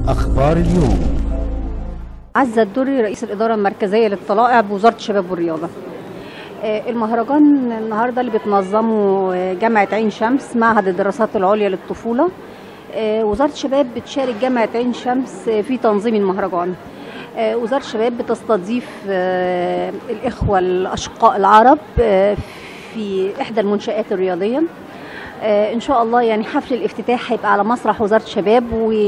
أخبار اليوم عزة الدوري رئيس الإدارة المركزية للطلائع بوزارة الشباب والرياضة آه، المهرجان النهاردة اللي بتنظمه آه، جامعة عين شمس معهد الدراسات العليا للطفولة آه، وزارة الشباب بتشارك جامعة عين شمس آه، في تنظيم المهرجان آه، وزارة الشباب بتستضيف آه، الإخوة الأشقاء العرب آه، في إحدى المنشآت الرياضية آه، ان شاء الله يعني حفل الافتتاح هيبقى على مسرح وزاره الشباب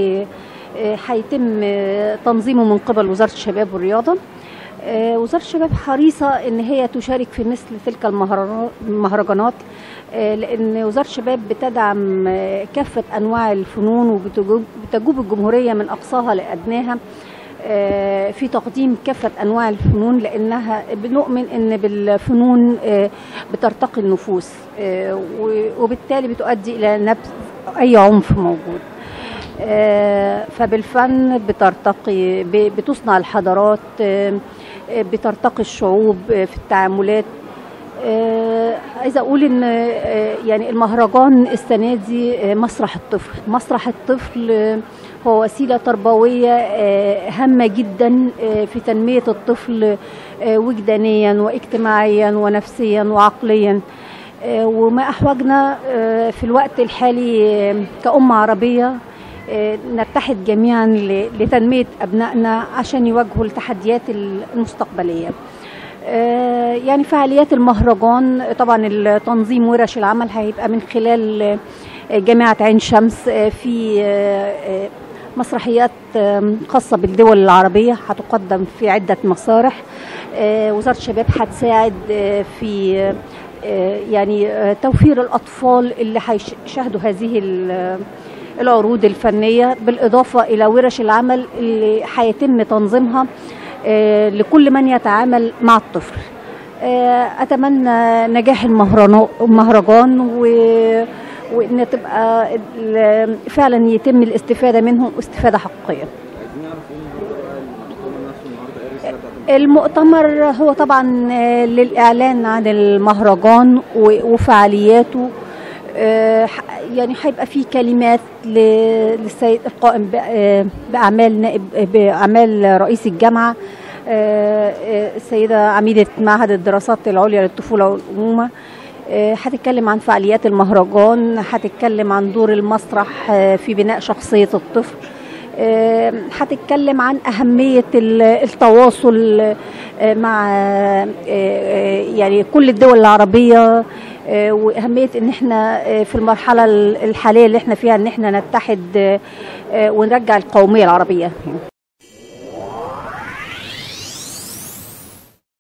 وهيتم تنظيمه من قبل وزاره الشباب والرياضه آه، وزاره الشباب حريصه ان هي تشارك في مثل تلك المهرجانات- المهرجانات آه، لان وزاره الشباب بتدعم آه، كافه انواع الفنون وبتجوب الجمهوريه من اقصاها لادناها آه، في تقديم كافة أنواع الفنون لأنها بنؤمن أن بالفنون آه، بترتقي النفوس آه، و- وبالتالي بتؤدي إلى نبذ أي عنف موجود آه، فبالفن بترتقي ب- بتصنع الحضارات آه، آه، بترتقي الشعوب آه، في التعاملات آه، عايزه اقول ان آه، يعني المهرجان السنه دي آه، مسرح الطفل مسرح الطفل آه، هو وسيله تربويه آه، هامه جدا آه، في تنميه الطفل آه، وجدانيا واجتماعيا ونفسيا وعقليا آه، وما احوجنا آه، في الوقت الحالي آه، كأمة عربية آه، نتحد جميعا ل- لتنمية أبنائنا عشان يواجهوا التحديات المستقبلية آه، يعني فعاليات المهرجان طبعا التنظيم ورش العمل هيبقى من خلال آه، جامعة عين شمس آه، في آه، آه، مسرحيات آم، خاصة بالدول العربية هتقدم في عدة مسارح آه، وزارة الشباب هتساعد آه، في آه، يعني آه، توفير الأطفال اللي هيشاهدوا هذه ال- العروض الفنية بالإضافة إلى ورش العمل اللي هيتم تنظيمها آه، لكل من يتعامل مع الطفل آه، أتمنى نجاح المهرجان المهرجان و وان تبقى ال- فعلا يتم الاستفاده منهم استفاده حقيقيه عايزين نعرف ايه المؤتمر نفسه النهارده ايه الرساله بتاعت المؤتمر هو طبعا آه، للإعلان عن المهرجان و- وفعالياته آه، ح- يعني هيبقى فيه كلمات ل- للسيد القائم ب- آه، بأعمال نائب بأعمال رئيس الجامعة آه، آه، السيدة عميدة معهد الدراسات العليا للطفولة والأمومة آه، هتتكلم عن فعاليات المهرجان هتتكلم عن دور المسرح آه، في بناء شخصية الطفل آه، هتتكلم عن أهمية ال- التواصل آه، مع آه، آه، يعني كل الدول العربية آه، وأهمية إن إحنا آه، في المرحلة الحالية اللي إحنا فيها إن إحنا نتحد آه، آه، ونرجع القومية العربية